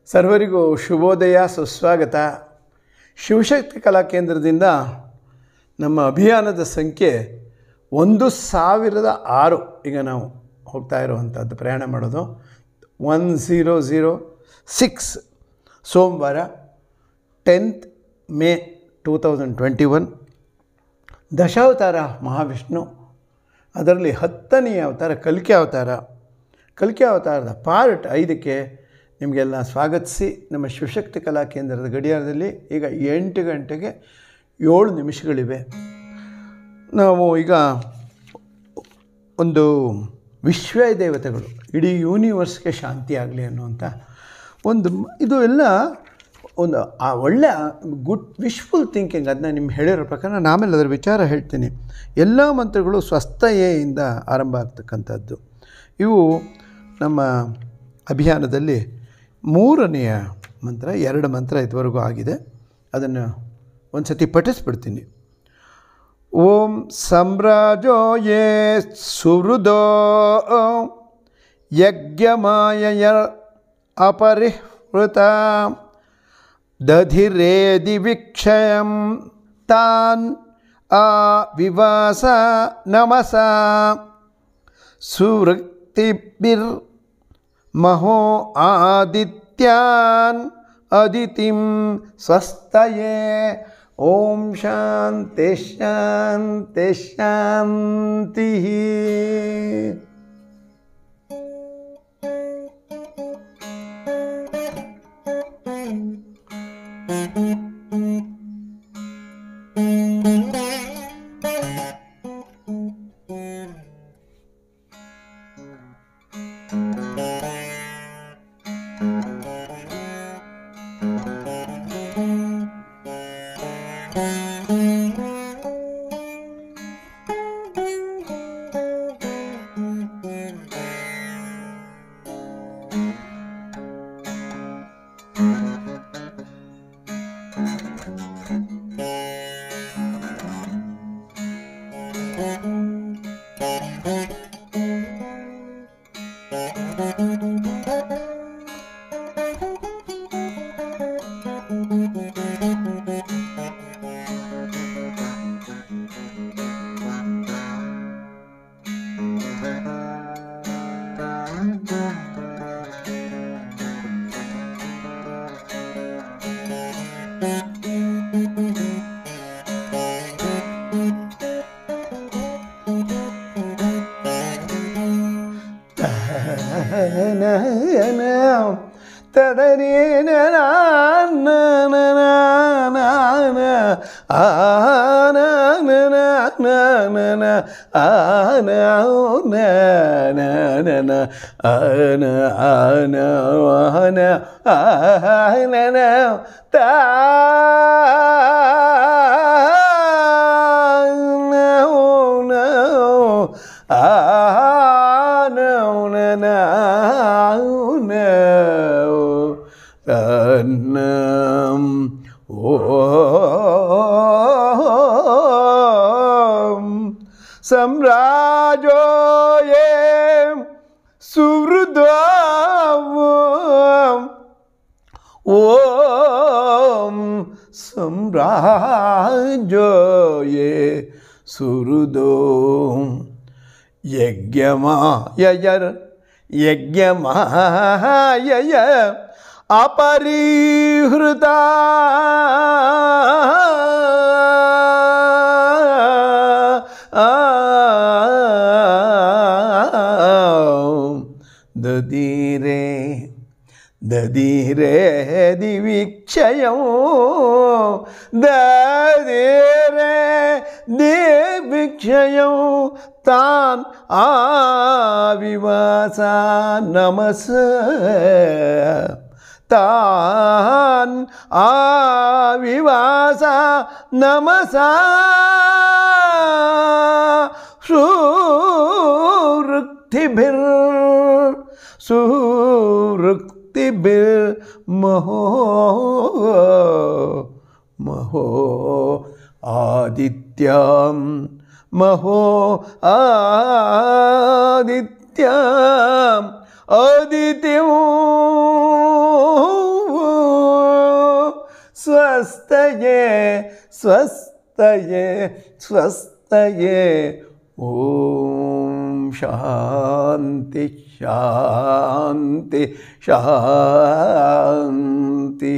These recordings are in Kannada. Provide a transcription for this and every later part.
ಸರ್ವರಿಗೂ ಶುಭೋದಯ ಸುಸ್ವಾಗತ ಶಿವಶಕ್ತಿ ಕಲಾ ಕೇಂದ್ರದಿಂದ ನಮ್ಮ ಅಭಿಯಾನದ ಸಂಖ್ಯೆ ಒಂದು ಸಾವಿರದ ಆರು ಈಗ ನಾವು ಹೋಗ್ತಾ ಇರುವಂಥದ್ದು ಪ್ರಯಾಣ ಮಾಡೋದು ಒನ್ ಝೀರೋ ಝೀರೋ ಸಿಕ್ಸ್ ಸೋಮವಾರ tenth May two thousand twenty one ದಶಾವತಾರ ಮಹಾವಿಷ್ಣು ಅದರಲ್ಲಿ ಹತ್ತನೆಯ ಅವತಾರ ಕಲ್ಕಿ ಅವತಾರ ಕಲ್ಕಿ ಅವತಾರದ ಪಾರ್ಟ್ ಐದಕ್ಕೆ ನಿಮಗೆಲ್ಲ ಸ್ವಾಗತಿಸಿ ನಮ್ಮ ಶಿವಶಕ್ತಿ ಕಲಾ ಕೇಂದ್ರದ ಗಡಿಯಾರದಲ್ಲಿ ಈಗ ಎಂಟು ಗಂಟೆಗೆ ಏಳು ನಿಮಿಷಗಳಿವೆ ನಾವು ಈಗ ಒಂದು ವಿಶ್ವ ದೇವತೆಗಳು ಇಡೀ ಯೂನಿವರ್ಸ್ಗೆ ಶಾಂತಿ ಆಗಲಿ ಅನ್ನುವಂಥ ಒಂದು ಮ್- ಇದು ಎಲ್ಲ ಒಂದು ಆ ಒಳ್ಳೆ ಗುಡ್ ವಿಶ್ಫುಲ್ ಥಿಂಕಿಂಗ್ ಅದನ್ನ ನಿಮ್ಗೆ ಹೇಳಿರೋ ಪ್ರಕಾರ ನಾನು ಆಮೇಲೆ ಅದರ ವಿಚಾರ ಹೇಳ್ತೀನಿ ಎಲ್ಲ ಮಂತ್ರಗಳು ಸ್ವಸ್ಥಯೆಯಿಂದ ಆರಂಭ ಆಗ್ತಕ್ಕಂಥದ್ದು ಇವು ನಮ್ಮ ಅಭಿಯಾನದಲ್ಲಿ ಮೂರನೆಯ ಮಂತ್ರ ಎರಡು ಮಂತ್ರ ಇದುವರೆಗೂ ಆಗಿದೆ ಅದನ್ನು ಒಂದು ಸತಿ ಪಠಿಸ್ಬಿಡ್ತೀನಿ ಓಂ ಸಮ್ರಾಜೋ ಯೇ ಸುಹೃದೋ ಯಜ್ಞಮಾಯಯ ಅಪರಿಹೃತ ದಧಿರೇದಿ ವಿಕ್ಷಯಂ ತಾನ್ ಆ ವಿವಾಸ ನಮಸ ಸುವೃತ್ತಿಭಿರ್ ಮಹೋ ಆದಿತ್ಯಾನ್ ಅದಿತಿಂ ಸ್ವಸ್ತಯೇ ಓಂ ಶಾಂತಿ ಶಾಂತಿ ಶಾಂತಿ ಓಂ ಸಮ್ರಾಜೋ ಯೇ ಸುಹೃದೋ ಓಂ ಸಮ್ರಾಜೋ ಯೇ ಸುಹೃದೋ ಯಜ್ಞಮಾಯಯರ್ ಯಜ್ಞಮಾಯಯ ಅಪರಿಹೃತ ದದೀರೆ ದದೀರೆ ದಿವಿಕ್ಷಯಂ ದದೀರೆ ದಿವಿಕ್ಷಯಂ ತಾನ್ ಆವಿವಾಸ ನಮಸ ತಾನ್ ಆವಿವಾಸ ನಮಸ ಸುವೃತ್ತಿಭಿರ್ ಸುವೃತ್ತಿಭಿರ್ ಮಹೋ ಮಹೋ ಆದಿತ್ಯಂ ಮಹೋ ಆದಿತ್ಯಂ ಅದಿತಿಂ ಸ್ವಸ್ಥಯೇ ಸ್ವಸ್ಥಯೇ ಸ್ವಸ್ಥಯೇ ಓಂ ಶಾಂತಿ ಶಾಂತಿ ಶಾಂತಿ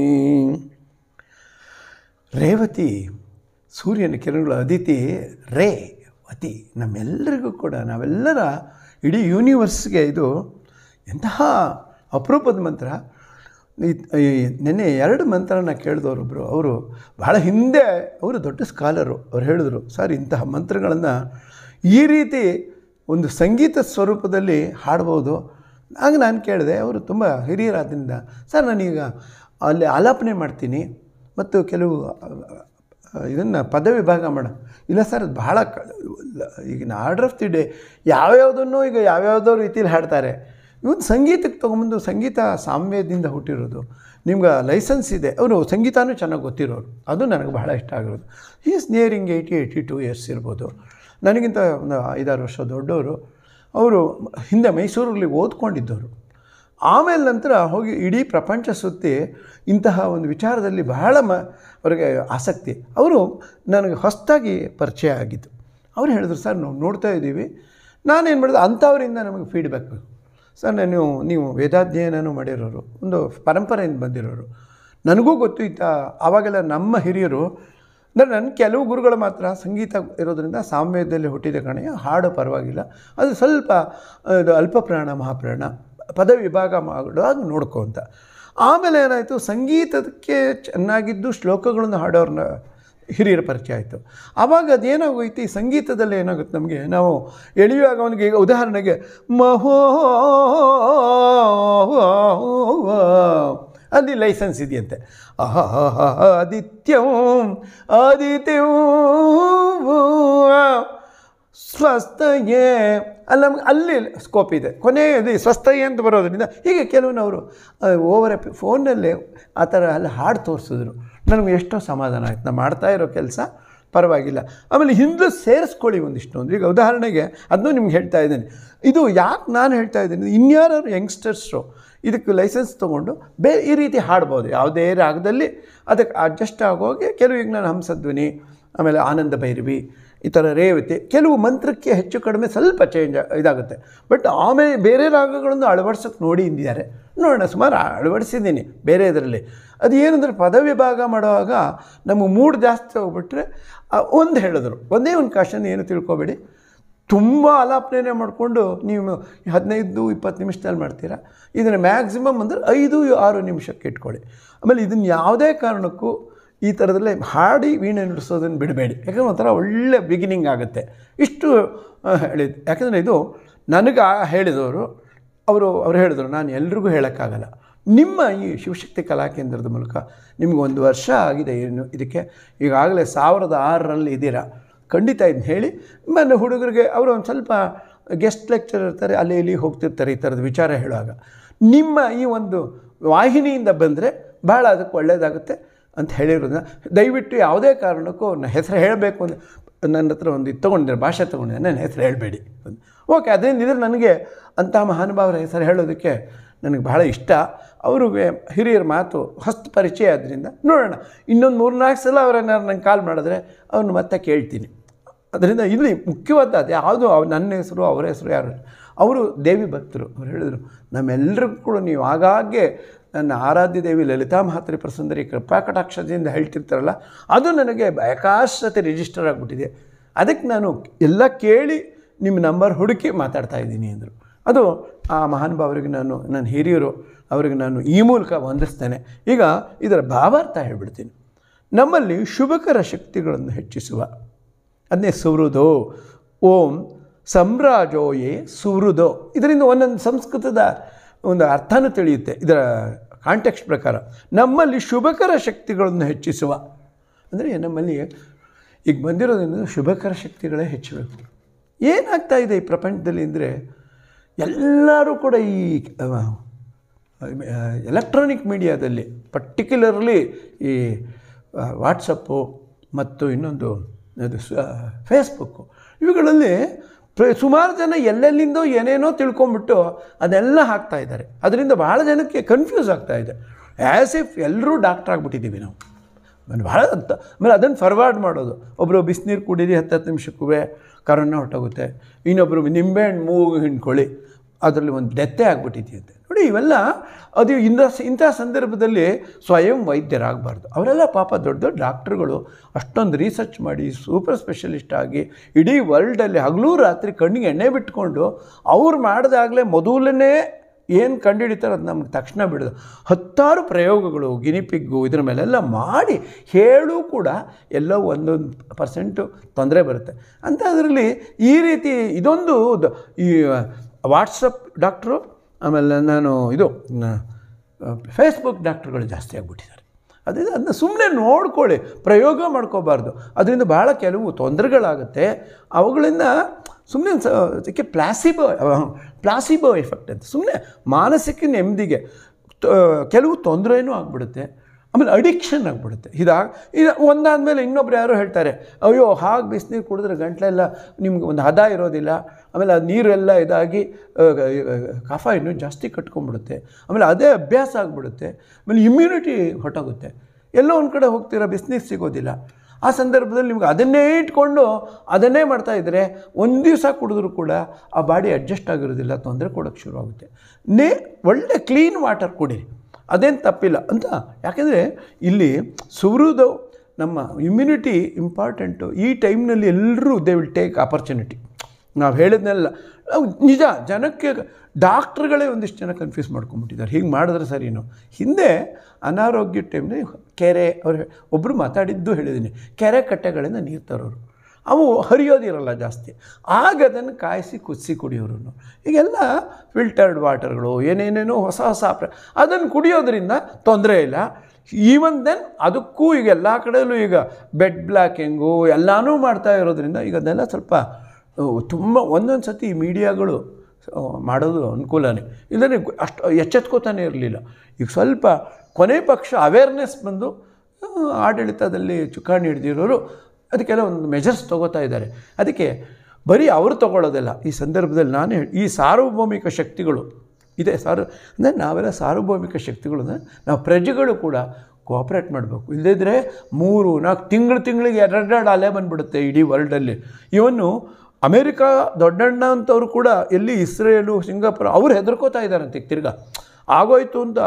ರೇವತಿ ಸೂರ್ಯನ ಕಿರಣಗಳು ಅದಿತಿ ರೇ ಅತಿ ನಮ್ಮೆಲ್ಲರಿಗೂ ಕೂಡ ನಾವೆಲ್ಲರ ಇಡೀ ಯೂನಿವರ್ಸ್ಗೆ ಇದು ಎಂತಹ ಅಪರೂಪದ ಮಂತ್ರ ಈ- ಈ ನೆನ್ನೆ ಎರಡು ಮಂತ್ರನ ಕೇಳಿದವರೊಬ್ಬರು ಅವರು ಬಹಳ ಹಿಂದೆ ಅವರು ದೊಡ್ಡ ಸ್ಕಾಲರು ಅವ್ರು ಹೇಳಿದ್ರು ಸರ್ ಇಂತಹ ಮಂತ್ರಗಳನ್ನು ಈ ರೀತಿ ಒಂದು ಸಂಗೀತ ಸ್ವರೂಪದಲ್ಲಿ ಹಾಡ್ಬೋದು ಆಗ ನಾನು ಕೇಳಿದೆ ಅವರು ತುಂಬ ಹಿರಿಯರಾದ್ರಿಂದ ಸರ್ ನಾನೀಗ ಅಲ್ಲಿ ಆಲಾಪನೆ ಮಾಡ್ತೀನಿ ಮತ್ತು ಕೆಲವು ಇದನ್ನು ಪದವಿ ಭಾಗ ಮಾಡ ಇಲ್ಲ ಸರ್ ಅದು ಭಾಳ ಕ ಈಗಿನ ಆರ್ಡರ್ ಆಫ್ ದಿ ಡೇ ಯಾವ್ಯಾವುದನ್ನು ಈಗ ಯಾವ್ಯಾವುದೋ ರೀತಿಯಲ್ಲಿ ಹಾಡ್ತಾರೆ ಇವನು ಸಂಗೀತಕ್ಕೆ ತೊಗೊಂಬಂದು ಸಂಗೀತ ಸಾಮ್ಯದಿಂದ ಹುಟ್ಟಿರೋದು ನಿಮ್ಗೆ ಲೈಸೆನ್ಸ್ ಇದೆ ಅವರು ಸಂಗೀತನೂ ಚೆನ್ನಾಗಿ ಗೊತ್ತಿರೋರು ಅದು ನನಗೆ ಬಹಳ ಇಷ್ಟ ಆಗಿರೋದು is nearing eighty eighty two years ಇರ್ಬೋದು ನನಗಿಂತ ಒಂದು ಐದಾರು ವರ್ಷ ದೊಡ್ಡವರು ಅವರು ಹಿಂದೆ ಮೈಸೂರಲ್ಲಿ ಓದ್ಕೊಂಡಿದ್ದವರು ಆಮೇಲೆ ನಂತರ ಹೋಗಿ ಇಡೀ ಪ್ರಪಂಚ ಸುತ್ತಿ ಇಂತಹ ಒಂದು ವಿಚಾರದಲ್ಲಿ ಬಹಳ ಮ ಅವರಿಗೆ ಆಸಕ್ತಿ ಅವರು ನನಗೆ ಹೊಸದಾಗಿ ಪರಿಚಯ ಆಗಿದ್ದು ಅವ್ರು ಹೇಳಿದ್ರು ಸರ್ ನಾವು ನೋಡ್ತಾ ಇದ್ದೀವಿ ನಾನೇನು ಮಾಡಿದೆ ಅಂಥವರಿಂದ ನಮಗೆ ಫೀಡ್ಬ್ಯಾಕ್ ಬೇಕು ಸರ್ ನಾನು ನೀವು ವೇದಾಧ್ಯಯನನೂ ಮಾಡಿರೋರು ಒಂದು ಪರಂಪರೆಯಿಂದ ಬಂದಿರೋರು ನನಗೂ ಗೊತ್ತು ಇತ್ತ ಆವಾಗೆಲ್ಲ ನಮ್ಮ ಹಿರಿಯರು ಅಂದರೆ ನನ್ನ ಕೆಲವು ಗುರುಗಳು ಮಾತ್ರ ಸಂಗೀತ ಇರೋದರಿಂದ ಸಾಮ್ಯದಲ್ಲಿ ಹುಟ್ಟಿದ ಕಣೆಯ ಹಾಡು ಪರವಾಗಿಲ್ಲ ಅದು ಸ್ವಲ್ಪ ಇದು ಅಲ್ಪಪ್ರಾಣ ಮಹಾಪ್ರಾಣ ಪದ ವಿಭಾಗ ಮಾಡುವಾಗ ನೋಡ್ಕೊ ಅಂತ ಆಮೇಲೆ ಏನಾಯಿತು ಸಂಗೀತಕ್ಕೆ ಚೆನ್ನಾಗಿದ್ದು ಶ್ಲೋಕಗಳನ್ನು ಹಾಡೋರನ್ನ ಹಿರಿಯರ ಪರಿಚಯ ಆಯಿತು ಆವಾಗ ಅದೇನಾಗೋಯ್ತು ಈ ಸಂಗೀತದಲ್ಲಿ ಏನಾಗುತ್ತೆ ನಮಗೆ ನಾವು ಎಳೆಯುವಾಗ ಅವನಿಗೆ ಈಗ ಉದಾಹರಣೆಗೆ ಮಹೋ ಅಲ್ಲಿ ಲೈಸೆನ್ಸ್ ಇದೆಯಂತೆ ಆದಿತ್ಯಂ ಆದಿತ್ಯಂ ಸ್ವಸ್ಥಯೇ ಅಲ್ಲಿ ನಮ್ಗೆ ಅಲ್ಲಿ ಸ್ಕೋಪ್ ಇದೆ ಕೊನೆಯದು ಸ್ವಸ್ಥಯೇ ಅಂತ ಬರೋದ್ರಿಂದ ಹೀಗೆ ಕೆಲವನವರು ಓವರ್ ಎಪಿ ಫೋನಲ್ಲೇ ಆ ಥರ ಅಲ್ಲಿ ಹಾಡು ತೋರಿಸಿದ್ರು ನನಗೆ ಎಷ್ಟೋ ಸಮಾಧಾನ ಆಯ್ತು ನಾನು ಮಾಡ್ತಾ ಇರೋ ಕೆಲಸ ಪರವಾಗಿಲ್ಲ ಆಮೇಲೆ ಹಿಂದೂ ಸೇರಿಸ್ಕೊಳ್ಳಿ ಒಂದಿಷ್ಟು ಅಂದರೆ ಈಗ ಉದಾಹರಣೆಗೆ ಅದನ್ನೂ ನಿಮ್ಗೆ ಹೇಳ್ತಾ ಇದ್ದೀನಿ ಇದು ಯಾಕೆ ನಾನು ಹೇಳ್ತಾ ಇದ್ದೀನಿ ಇನ್ಯಾರು ಯಂಗ್ಸ್ಟರ್ಸು ಇದಕ್ಕೆ ಲೈಸೆನ್ಸ್ ತೊಗೊಂಡು ಬೇ ಈ ರೀತಿ ಹಾಡ್ಬೋದು ಯಾವುದೇ ರಾಗದಲ್ಲಿ ಅದಕ್ಕೆ ಅಡ್ಜಸ್ಟ್ ಆಗೋಗೆ ಕೆಲವು ಈಗ ನಾನು ಹಂಸಧ್ವನಿ ಆಮೇಲೆ ಆನಂದ ಭೈರವಿ ಈ ಥರ ರೇವತಿ ಕೆಲವು ಮಂತ್ರಕ್ಕೆ ಹೆಚ್ಚು ಕಡಿಮೆ ಸ್ವಲ್ಪ ಚೇಂಜ್ ಇದಾಗುತ್ತೆ ಬಟ್ ಆಮೇಲೆ ಬೇರೆ ರಾಗಗಳನ್ನು ಅಳವಡಿಸೋಕೆ ನೋಡಿ ಇಂದಿದ್ದಾರೆ ನೋಡೋಣ ಸುಮಾರು ಅಳವಡಿಸಿದ್ದೀನಿ ಬೇರೆ ಇದರಲ್ಲಿ ಅದು ಏನಂದರೆ ಪದವಿಭಾಗ ಮಾಡುವಾಗ ನಮಗೆ ಮೂಡ್ ಜಾಸ್ತಿ ಹೋಗ್ಬಿಟ್ರೆ ಒಂದು ಹೇಳಿದ್ರು ಒಂದೇ ಒಂದು ಕಾಶನ್ ಏನು ತಿಳ್ಕೊಬೇಡಿ ತುಂಬ ಆಲಾಪನೆ ಮಾಡಿಕೊಂಡು ನೀವು ಹದಿನೈದು ಇಪ್ಪತ್ತು ನಿಮಿಷದಲ್ಲಿ ಮಾಡ್ತೀರಾ ಇದನ್ನು ಮ್ಯಾಕ್ಸಿಮಮ್ ಅಂದರೆ ಐದು ಆರು ನಿಮಿಷಕ್ಕೆ ಇಟ್ಕೊಳ್ಳಿ ಆಮೇಲೆ ಇದನ್ನು ಯಾವುದೇ ಕಾರಣಕ್ಕೂ ಈ ಥರದಲ್ಲೇ ಹಾಡಿ ವೀಣೆ ನುಡಿಸೋದನ್ನು ಬಿಡಬೇಡಿ ಯಾಕಂದ್ರೆ ಒಂಥರ ಒಳ್ಳೆ ಬಿಗಿನಿಂಗ್ ಆಗುತ್ತೆ ಇಷ್ಟು ಹೇಳಿದ್ದು ಯಾಕಂದರೆ ಇದು ನನಗೆ ಆ ಹೇಳಿದವರು ಅವರು ಅವ್ರು ಹೇಳಿದರು ನಾನು ಎಲ್ರಿಗೂ ಹೇಳೋಕ್ಕಾಗಲ್ಲ ನಿಮ್ಮ ಈ ಶಿವಶಕ್ತಿ ಕಲಾಕೇಂದ್ರದ ಮೂಲಕ ನಿಮ್ಗೆ ಒಂದು ವರ್ಷ ಆಗಿದೆ ಏನು ಇದಕ್ಕೆ ಈಗಾಗಲೇ ಸಾವಿರದ ಆರರಲ್ಲಿ ಇದ್ದೀರಾ ಖಂಡಿತ ಇದನ್ನ ಹೇಳಿ ಆಮೇಲೆ ಹುಡುಗರಿಗೆ ಅವರು ಒಂದು ಸ್ವಲ್ಪ ಗೆಸ್ಟ್ ಲೆಕ್ಚರ್ ಇರ್ತಾರೆ ಅಲ್ಲಿ ಇಲ್ಲಿ ಹೋಗ್ತಿರ್ತಾರೆ ಈ ಥರದ ವಿಚಾರ ಹೇಳುವಾಗ ನಿಮ್ಮ ಈ ಒಂದು ವಾಹಿನಿಯಿಂದ ಬಂದರೆ ಭಾಳ ಅದಕ್ಕೆ ಒಳ್ಳೆಯದಾಗುತ್ತೆ ಅಂತ ಹೇಳಿರೋದನ್ನ ದಯವಿಟ್ಟು ಯಾವುದೇ ಕಾರಣಕ್ಕೂ ನನ್ನ ಹೆಸರು ಹೇಳಬೇಕು ಅಂತ ನನ್ನ ಹತ್ರ ಒಂದು ಇದು ತೊಗೊಂಡಿದ್ದಾರೆ ಭಾಷೆ ತೊಗೊಂಡಿದ್ದಾರೆ ನನ್ನ ಹೆಸರು ಹೇಳಬೇಡಿ ಓಕೆ ಅದರಿಂದ ಇದ್ರೆ ನನಗೆ ಅಂಥ ಮಹಾನುಭಾವರ ಹೆಸರು ಹೇಳೋದಕ್ಕೆ ನನಗೆ ಬಹಳ ಇಷ್ಟ ಅವ್ರಿಗೆ ಹಿರಿಯರ ಮಾತು ಹೊಸ ಪರಿಚಯ ಆದ್ದರಿಂದ ನೋಡೋಣ ಇನ್ನೊಂದು ಮೂರ್ನಾಲ್ಕು ಸಲ ಅವರನ್ನ ನಂಗೆ ಕಾಲ್ ಮಾಡಿದ್ರೆ ಅವ್ರನ್ನ ಮತ್ತೆ ಕೇಳ್ತೀನಿ ಅದರಿಂದ ಇಲ್ಲಿ ಮುಖ್ಯವಾದ ಅದು ಯಾವುದು ಅವ್ ನನ್ನ ಹೆಸರು ಅವರ ಹೆಸರು ಯಾರು ಅವರು ದೇವಿ ಭಕ್ತರು ಅವ್ರು ಹೇಳಿದರು ನಮ್ಮೆಲ್ಲರಿಗೂ ಕೂಡ ನೀವು ಆಗಾಗ್ಗೆ ನನ್ನ ಆರಾಧ್ಯ ದೇವಿ ಲಲಿತಾ ಮಹಾತ್ರಿ ಪ್ರಸುಂದರಿ ಕೃಪಾಕಟಾಕ್ಷದಿಂದ ಹೇಳ್ತಿರ್ತಾರಲ್ಲ ಅದು ನನಗೆ ಏಕಾಶ್ರತೆ ರಿಜಿಸ್ಟರ್ ಆಗಿಬಿಟ್ಟಿದೆ ಅದಕ್ಕೆ ನಾನು ಎಲ್ಲ ಕೇಳಿ ನಿಮ್ಮ ನಂಬರ್ ಹುಡುಕಿ ಮಾತಾಡ್ತಾ ಇದ್ದೀನಿ ಅಂದರು ಅದು ಆ ಮಹಾನುಭಾವರಿಗೆ ನಾನು ನನ್ನ ಹಿರಿಯರು ಅವರಿಗೆ ನಾನು ಈ ಮೂಲಕ ವಂದಿಸ್ತೇನೆ ಈಗ ಇದರ ಭಾವಾರ್ಥ ಹೇಳ್ಬಿಡ್ತೀನಿ ನಮ್ಮಲ್ಲಿ ಶುಭಕರ ಶಕ್ತಿಗಳನ್ನು ಹೆಚ್ಚಿಸುವ ಅದನ್ನೇ ಸುವೃದೋ ಓಂ ಸಂರಾಜೋಯೇ ಸುವೃದೋ ಇದರಿಂದ ಒಂದೊಂದು ಸಂಸ್ಕೃತದ ಒಂದು ಅರ್ಥನೂ ತಿಳಿಯುತ್ತೆ ಇದರ ಕಾಂಟೆಕ್ಸ್ಟ್ ಪ್ರಕಾರ ನಮ್ಮಲ್ಲಿ ಶುಭಕರ ಶಕ್ತಿಗಳನ್ನು ಹೆಚ್ಚಿಸುವ ಅಂದರೆ ನಮ್ಮಲ್ಲಿ ಈಗ ಬಂದಿರೋದ್ರಿಂದ ಶುಭಕರ ಶಕ್ತಿಗಳೇ ಹೆಚ್ಚಬೇಕು ಏನಾಗ್ತಾ ಇದೆ ಈ ಪ್ರಪಂಚದಲ್ಲಿ ಅಂದರೆ ಎಲ್ಲರೂ ಕೂಡ ಈ ಎಲೆಕ್ಟ್ರಾನಿಕ್ ಮೀಡಿಯಾದಲ್ಲಿ ಪರ್ಟಿಕ್ಯುಲರ್ಲಿ ಈ ವಾಟ್ಸಪ್ಪು ಮತ್ತು ಇನ್ನೊಂದು ಅದು ಫೇಸ್ಬುಕ್ಕು ಇವುಗಳಲ್ಲಿ ಪ್ರ ಸುಮಾರು ಜನ ಎಲ್ಲೆಲ್ಲಿಂದೋ ಏನೇನೋ ತಿಳ್ಕೊಂಬಿಟ್ಟು ಅದೆಲ್ಲ ಹಾಕ್ತಾ ಇದ್ದಾರೆ ಅದರಿಂದ ಭಾಳ ಜನಕ್ಕೆ ಕನ್ಫ್ಯೂಸ್ ಆಗ್ತಾ ಇದೆ ಆ್ಯಸ್ ಇಫ್ ಎಲ್ಲರೂ ಡಾಕ್ಟ್ರ್ ಆಗಿಬಿಟ್ಟಿದ್ದೀವಿ ನಾವು ಆಮೇಲೆ ಭಾಳ ಅಂತ ಆಮೇಲೆ ಅದನ್ನು ಫಾರ್ವರ್ಡ್ ಮಾಡೋದು ಒಬ್ಬರು ಬಿಸಿನೀರು ಕುಡೀರಿ ಹತ್ತು ಹತ್ತು ನಿಮಿಷಕ್ಕೂ ಕರೋನಾ ಹೊಟ್ಟೋಗುತ್ತೆ ಇನ್ನೊಬ್ಬರು ನಿಂಬೆಹಣ್ಣು ಮೂಗು ಹಿಂಡ್ಕೊಳ್ಳಿ ಅದರಲ್ಲಿ ಒಂದು ಡೆತ್ತೇ ಆಗ್ಬಿಟ್ಟಿದೆಯಂತೆ ನೋಡಿ ಇವೆಲ್ಲ ಅದು ಇಂಥ ಇಂಥ ಸಂದರ್ಭದಲ್ಲಿ ಸ್ವಯಂ ವೈದ್ಯರಾಗಬಾರ್ದು ಅವರೆಲ್ಲ ಪಾಪ ದೊಡ್ಡ ದೊಡ್ಡ ಡಾಕ್ಟ್ರುಗಳು ಅಷ್ಟೊಂದು ರಿಸರ್ಚ್ ಮಾಡಿ ಸೂಪರ್ ಸ್ಪೆಷಲಿಸ್ಟ್ ಆಗಿ ಇಡೀ ವರ್ಲ್ಡಲ್ಲಿ ಹಗಲೂ ರಾತ್ರಿ ಕಣ್ಣಿಗೆ ಎಣ್ಣೆ ಬಿಟ್ಕೊಂಡು ಅವ್ರು ಮಾಡಿದಾಗಲೇ ಮೊದಲನೇ ಏನು ಕಂಡುಹಿಡಿತಾರೋ ಅದು ನಮ್ಗೆ ತಕ್ಷಣ ಬಿಡೋದು ಹತ್ತಾರು ಪ್ರಯೋಗಗಳು ಗಿನಿಪಿಗ್ಗು ಇದ್ರ ಮೇಲೆಲ್ಲ ಮಾಡಿ ಹೇಳು ಕೂಡ ಎಲ್ಲೋ ಒಂದೊಂದು ಪರ್ಸೆಂಟು ತೊಂದರೆ ಬರುತ್ತೆ ಅಂತ ಅದರಲ್ಲಿ ಈ ರೀತಿ ಇದೊಂದು ದ- ಈ ವಾಟ್ಸಪ್ ಡಾಕ್ಟ್ರು ಆಮೇಲೆ ನಾನು ಇದು ಫೇಸ್ಬುಕ್ ಡಾಕ್ಟ್ರುಗಳು ಜಾಸ್ತಿ ಆಗಿಬಿಟ್ಟಿದ್ದಾರೆ ಅದರಿಂದ ಅದನ್ನ ಸುಮ್ಮನೆ ನೋಡ್ಕೊಳ್ಳಿ ಪ್ರಯೋಗ ಮಾಡ್ಕೋಬಾರ್ದು ಅದರಿಂದ ಭಾಳ ಕೆಲವು ತೊಂದರೆಗಳಾಗುತ್ತೆ ಅವುಗಳಿಂದ ಸುಮ್ಮನೆ ಸ ಅದಕ್ಕೆ ಪ್ಲಾಸಿಬೋ ಪ್ಲಾಸಿಬೋ ಎಫೆಕ್ಟ್ ಅಂತ ಸುಮ್ಮನೆ ಮಾನಸಿಕ ನೆಮ್ಮದಿಗೆ ತ- ಕೆಲವು ತೊಂದರೆನೂ ಆಗಿಬಿಡುತ್ತೆ ಆಮೇಲೆ ಅಡಿಕ್ಷನ್ ಆಗಿಬಿಡುತ್ತೆ ಇದಾಗ ಇದು ಒಂದಾದಮೇಲೆ ಇನ್ನೊಬ್ರು ಯಾರೋ ಹೇಳ್ತಾರೆ ಅಯ್ಯೋ ಹಾಗೆ ಬಿಸಿನೀರು ಕುಡಿದ್ರೆ ಗಂಟ್ಲೆಲ್ಲ ನಿಮ್ಗೆ ಒಂದು ಹದ ಇರೋದಿಲ್ಲ ಆಮೇಲೆ ಆ ನೀರೆಲ್ಲ ಇದಾಗಿ ಆ, ಕಫ ಇನ್ನೂ ಜಾಸ್ತಿ ಕಟ್ಕೊಂಡ್ಬಿಡುತ್ತೆ ಆಮೇಲೆ ಅದೇ ಅಭ್ಯಾಸ ಆಗಿಬಿಡುತ್ತೆ ಆಮೇಲೆ ಇಮ್ಯುನಿಟಿ ಹೊಟ್ಟೋಗುತ್ತೆ ಎಲ್ಲೋ ಒಂದು ಕಡೆ ಹೋಗ್ತೀರಾ ಬಿಸಿನೀರು ಸಿಗೋದಿಲ್ಲ ಆ ಸಂದರ್ಭದಲ್ಲಿ ನಿಮ್ಗೆ ಅದನ್ನೇ ಇಟ್ಕೊಂಡು ಅದನ್ನೇ ಮಾಡ್ತಾ ಇದ್ದರೆ ಒಂದು ದಿವಸ ಕುಡಿದ್ರೂ ಕೂಡ ಆ ಬಾಡಿ ಅಡ್ಜಸ್ಟ್ ಆಗಿರೋದಿಲ್ಲ ತೊಂದರೆ ಕೊಡೋಕ್ಕೆ ಶುರು ಆಗುತ್ತೆ ನೇ ಒಳ್ಳೆ ಕ್ಲೀನ್ ವಾಟರ್ ಕುಡೀರಿ ಅದೇನು ತಪ್ಪಿಲ್ಲ ಅಂತ ಯಾಕೆಂದರೆ ಇಲ್ಲಿ ಸುರಿದು ನಮ್ಮ ಇಮ್ಯುನಿಟಿ ಇಂಪಾರ್ಟೆಂಟು ಈ ಟೈಮ್ನಲ್ಲಿ ಎಲ್ಲರೂ ದೇ ವಿಲ್ ಟೇಕ್ ಆಪರ್ಚುನಿಟಿ ನಾವು ಹೇಳಿದ್ನೆಲ್ಲ ಅವು ನಿಜ ಜನಕ್ಕೆ ಡಾಕ್ಟ್ರುಗಳೇ ಒಂದಿಷ್ಟು ಜನ ಕನ್ಫ್ಯೂಸ್ ಮಾಡ್ಕೊಂಬಿಟ್ಟಿದ್ದಾರೆ ಹೀಗೆ ಮಾಡಿದ್ರೆ ಸರಿನೋ ಹಿಂದೆ ಅನಾರೋಗ್ಯ ಟೈಮ್ನಲ್ಲಿ ಕೆರೆ ಅವ್ರು ಒಬ್ಬರು ಮಾತಾಡಿದ್ದು ಹೇಳಿದ್ದೀನಿ ಕೆರೆ ಕಟ್ಟೆಗಳಿಂದ ನೀರು ತರೋರು ಅವು ಹರಿಯೋದಿರಲ್ಲ ಜಾಸ್ತಿ ಆಗ ಅದನ್ನು ಕಾಯಿಸಿ ಕುದಿಸಿ ಕುಡಿಯೋರು ಈಗೆಲ್ಲ ಫಿಲ್ಟರ್ಡ್ ವಾಟರ್ಗಳು ಏನೇನೇನೋ ಹೊಸ ಹೊಸ ಪ್ರ ಅದನ್ನು ಕುಡಿಯೋದ್ರಿಂದ ತೊಂದರೆ ಇಲ್ಲ ಈವನ್ ದೆನ್ ಅದಕ್ಕೂ ಈಗ ಎಲ್ಲ ಕಡೆಯಲ್ಲೂ ಈಗ ಬೆಡ್ ಬ್ಲ್ಯಾಕಿಂಗು ಎಲ್ಲನೂ ಮಾಡ್ತಾ ಇರೋದ್ರಿಂದ ಈಗ ಅದೆಲ್ಲ ಸ್ವಲ್ಪ ತುಂಬ ಒಂದೊಂದು ಸತಿ ಈ ಮೀಡಿಯಾಗಳು ಆ, ಮಾಡೋದು ಅನುಕೂಲನೇ ಇಲ್ಲದೇ ಅಷ್ಟು ಎಚ್ಚೆತ್ಕೋತಾನೆ ಇರಲಿಲ್ಲ ಈಗ ಸ್ವಲ್ಪ ಕೊನೆ ಪಕ್ಷ ಅವೇರ್ನೆಸ್ ಬಂದು ಆ, ಆಡಳಿತದಲ್ಲಿ ಚುಕ್ಕಾಣಿ ಹಿಡ್ದಿರೋರು ಅದಕ್ಕೆಲ್ಲ ಒಂದು ಮೆಜರ್ಸ್ ತೊಗೋತಾ ಇದ್ದಾರೆ ಅದಕ್ಕೆ ಬರೀ ಅವರು ತಗೊಳ್ಳೋದಿಲ್ಲ ಈ ಸಂದರ್ಭದಲ್ಲಿ ನಾನು ಹೇಳಿ ಈ ಸಾರ್ವಭೌಮಿಕ ಶಕ್ತಿಗಳು ಇದೆ ಸಾರು ಅಂದರೆ ನಾವೆಲ್ಲ ಸಾರ್ವಭೌಮಿಕ ಶಕ್ತಿಗಳು ಅಂದರೆ ನಾವು ಪ್ರಜೆಗಳು ಕೂಡ ಕೋಆಪ್ರೇಟ್ ಮಾಡಬೇಕು ಇಲ್ಲದಿದ್ದರೆ ಮೂರು ನಾಲ್ಕು ತಿಂಗಳು ತಿಂಗಳಿಗೆ ಎರಡೆರಡು ಅಲೆ ಬಂದುಬಿಡುತ್ತೆ ಇಡೀ ವರ್ಲ್ಡಲ್ಲಿ ಇವನ್ನು ಅಮೇರಿಕಾ ದೊಡ್ಡಣ್ಣ ಅಂತವ್ರು ಕೂಡ ಎಲ್ಲಿ ಇಸ್ರೇಲು ಸಿಂಗಾಪುರ ಅವ್ರು ಹೆದರ್ಕೋತಾ ಇದ್ದಾರಂತೆ ಈಗ ತಿರ್ಗಾ ಆಗೋಯ್ತು ಅಂತ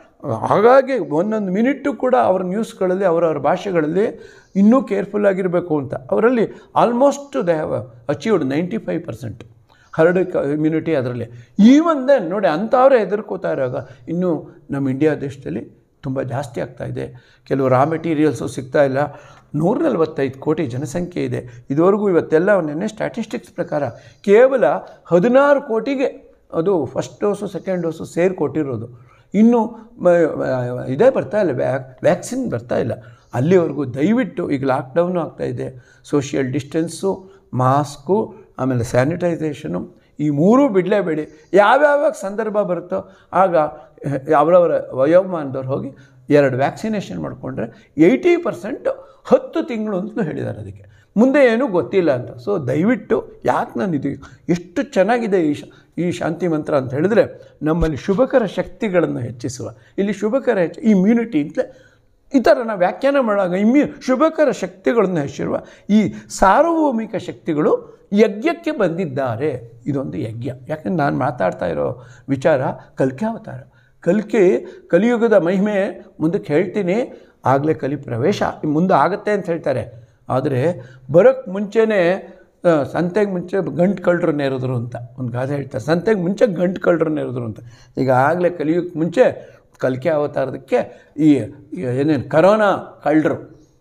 ಹಾಗಾಗಿ ಒಂದೊಂದು ಮಿನಿಟ್ಟು ಕೂಡ ಅವರ ನ್ಯೂಸ್ಗಳಲ್ಲಿ ಅವರವರ ಭಾಷೆಗಳಲ್ಲಿ ಇನ್ನೂ ಕೇರ್ಫುಲ್ ಆಗಿರಬೇಕು ಅಂತ ಅವರಲ್ಲಿ almost they have achieved ninety five percent herd immunity ಅದರಲ್ಲಿ ಈವನ್ ದೆನ್ ನೋಡಿ ಅಂಥವ್ರೆ ಹೆದರ್ಕೋತಾ ಇರುವಾಗ ಇನ್ನೂ ನಮ್ಮ ಇಂಡಿಯಾ ದೇಶದಲ್ಲಿ ತುಂಬ ಜಾಸ್ತಿ ಆಗ್ತಾ ಇದೆ ಕೆಲವು ರಾ ಮೆಟೀರಿಯಲ್ಸು ಸಿಗ್ತಾ ಇಲ್ಲ ನೂರ ನಲವತ್ತೈದು ಕೋಟಿ ಜನಸಂಖ್ಯೆ ಇದೆ ಇದುವರೆಗೂ ಇವತ್ತೆಲ್ಲ ನೆನ್ನೆ ಸ್ಟ್ಯಾಟಿಸ್ಟಿಕ್ಸ್ ಪ್ರಕಾರ ಕೇವಲ ಹದಿನಾರು ಕೋಟಿಗೆ ಅದು ಫಸ್ಟ್ ಡೋಸು ಸೆಕೆಂಡ್ ಡೋಸು ಸೇರಿ ಕೊಟ್ಟಿರೋದು ಇನ್ನು ಮ- ಇದೇ ಬರ್ತಾ ಇಲ್ಲ ವ್ಯಾಕ್ ವ್ಯಾಕ್ಸಿನ್ ಬರ್ತಾ ಇಲ್ಲ ಅಲ್ಲಿವರೆಗೂ ದಯವಿಟ್ಟು ಈಗ ಲಾಕ್ಡೌನು ಆಗ್ತಾಯಿದೆ ಸೋಷಿಯಲ್ ಡಿಸ್ಟೆನ್ಸು ಮಾಸ್ಕು ಆಮೇಲೆ ಸ್ಯಾನಿಟೈಸೇಷನು ಈ ಮೂರೂ ಬಿಡಲೇಬೇಡಿ ಯಾವ್ಯಾವ ಸಂದರ್ಭ ಬರುತ್ತೋ ಆಗ ಅವರವರ ವಯೋಮಾನದವ್ರು ಹೋಗಿ ಎರಡು ವ್ಯಾಕ್ಸಿನೇಷನ್ ಮಾಡಿಕೊಂಡ್ರೆ ಏಯ್ಟಿ ಪರ್ಸೆಂಟು ಹತ್ತು ತಿಂಗಳು ಅಂತಲೂ ಹೇಳಿದ್ದಾರೆ ಅದಕ್ಕೆ ಮುಂದೆ ಏನೂ ಗೊತ್ತಿಲ್ಲ ಅಂತ ಸೊ ದಯವಿಟ್ಟು ಯಾಕೆ ನಾನು ಇದು ಎಷ್ಟು ಚೆನ್ನಾಗಿದೆ ಈ ಶ ಈ ಶಾಂತಿ ಮಂತ್ರ ಅಂತ ಹೇಳಿದ್ರೆ ನಮ್ಮಲ್ಲಿ ಶುಭಕರ ಶಕ್ತಿಗಳನ್ನು ಹೆಚ್ಚಿಸುವ ಇಲ್ಲಿ ಶುಭಕರ ಹೆಚ್ಚು ಇಮ್ಯುನಿಟಿ ಅಂತಲೇ ಈ ಥರ ನಾವು ವ್ಯಾಖ್ಯಾನ ಮಾಡುವಾಗ ಇಮ್ಯು ಶುಭಕರ ಶಕ್ತಿಗಳನ್ನು ಹೆಚ್ಚಿರುವ ಈ ಸಾರ್ವಭೌಮಿಕ ಶಕ್ತಿಗಳು ಯಜ್ಞಕ್ಕೆ ಬಂದಿದ್ದಾರೆ ಇದೊಂದು ಯಜ್ಞ ಯಾಕಂದ್ರೆ ನಾನು ಮಾತಾಡ್ತಾ ಇರೋ ವಿಚಾರ ಕಲ್ಕ್ಯಾವತಾರ ಕಲ್ಕಿ ಕಲಿಯುಗದ ಮಹಿಮೆ ಮುಂದಕ್ಕೆ ಹೇಳ್ತೀನಿ ಆಗಲೇ ಕಲಿ ಪ್ರವೇಶ ಮುಂದೆ ಆಗುತ್ತೆ ಅಂತ ಹೇಳ್ತಾರೆ ಆದರೆ ಬರೋಕ್ಕೆ ಮುಂಚೆನೇ ಆ, ಸಂತೆಗೆ ಮುಂಚೆ ಗಂಟು ಕಳ್ಳರು ನೇರಿದ್ರು ಅಂತ ಒಂದು ಗಾದೆ ಹೇಳ್ತಾರೆ ಸಂತೆಗೆ ಮುಂಚೆ ಗಂಟು ಕಳ್ಳರು ನೇರಿದ್ರು ಅಂತ ಈಗ ಆಗಲೇ ಕಲಿಯೋಕ್ಕೆ ಮುಂಚೆ ಕಲ್ಕೆ ಅವತಾರದಕ್ಕೆ ಈ ಈ ಏನೇನು ಕರೋನಾ ಕಳ್ಳರು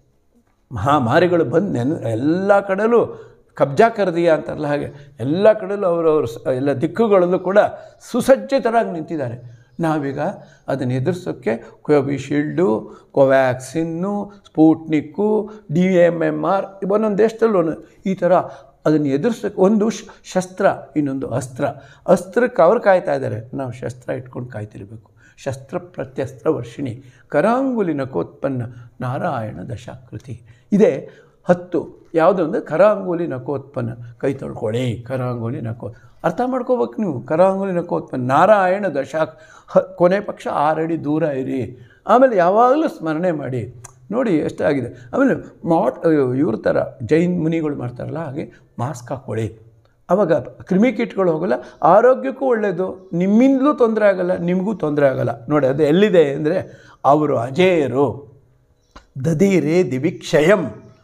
ಮಹಾಮಾರಿಗಳು ಬಂದು ನೆನ ಎಲ್ಲ ಕಡೆಯಲ್ಲೂ ಕಬ್ಜಾ ಕರ್ದಿಯ ಅಂತಾರಲ್ಲ ಹಾಗೆ ಎಲ್ಲ ಕಡೆಯಲ್ಲೂ ಅವರವರು ಎಲ್ಲ ದಿಕ್ಕುಗಳಲ್ಲೂ ಕೂಡ ಸುಸಜ್ಜಿತರಾಗಿ ನಿಂತಿದ್ದಾರೆ ನಾವೀಗ ಅದನ್ನು ಎದುರಿಸೋಕ್ಕೆ Covishield Covaxin Sputnik D M M R ಒಂದೊಂದು ದೇಶದಲ್ಲೂ ಒಂದೊಂದು ಈ ಥರ ಅದನ್ನು ಎದುರಿಸೋಕ್ಕೆ ಒಂದು ಶ- ಶಸ್ತ್ರ ಇನ್ನೊಂದು ಅಸ್ತ್ರ ಅಸ್ತ್ರಕ್ಕೆ ಅವ್ರು ಕಾಯ್ತಾ ಇದ್ದಾರೆ ನಾವು ಶಸ್ತ್ರ ಇಟ್ಕೊಂಡು ಕಾಯ್ತಿರಬೇಕು ಶಸ್ತ್ರ ಪ್ರತ್ಯಸ್ತ್ರ ವರ್ಷಿಣಿ ಕರಾಂಗುಲಿ ನಕೋತ್ಪನ್ನ ನಾರಾಯಣ ದಶಾಕೃತಿ ಇದೆ ಹತ್ತು ಯಾವುದು ಅಂದರೆ ಕರಾಂಗುಲಿ ನಕೋತ್ಪನ್ನ ಕೈ ತೊಳ್ಕೊಳ್ಳಿ ಕರಾಂಗುಲಿ ನಕೋ ಅರ್ಥ ಮಾಡ್ಕೋಬೇಕು ನೀವು ಕರಾಂಗುಲಿ ನಕೋತ್ಪನ್ನ ನಾರಾಯಣ ದಶಾ ಹ ಕೊನೆ ಪಕ್ಷ ಆರಡಿ ದೂರ ಇರಿ ಆಮೇಲೆ ಯಾವಾಗಲೂ ಸ್ಮರಣೆ ಮಾಡಿ ನೋಡಿ ಎಷ್ಟಾಗಿದೆ ಆಮೇಲೆ ಮಾಟ್ ಇವ್ರ ಥರ ಜೈನ್ ಮುನಿಗಳು ಮಾಡ್ತಾರಲ್ಲ ಹಾಗೆ ಮಾಸ್ಕ್ ಹಾಕ್ಕೊಳ್ಳಿ ಆವಾಗ ಕ್ರಿಮಿಕೀಟಗಳು ಹೋಗಲ್ಲ ಆರೋಗ್ಯಕ್ಕೂ ಒಳ್ಳೆಯದು ನಿಮ್ಮಿಂದಲೂ ತೊಂದರೆ ಆಗಲ್ಲ ನಿಮಗೂ ತೊಂದರೆ ಆಗಲ್ಲ ನೋಡಿ ಅದು ಎಲ್ಲಿದೆ ಅಂದರೆ ಅವರು ಅಜೇಯರು ದಧೀರೆ ದಿವಿಕ್ಷಯಂ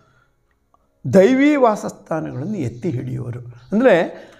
ದೈವೀ ವಾಸಸ್ಥಾನಗಳನ್ನು ಎತ್ತಿ ಹಿಡಿಯುವರು ಅಂದರೆ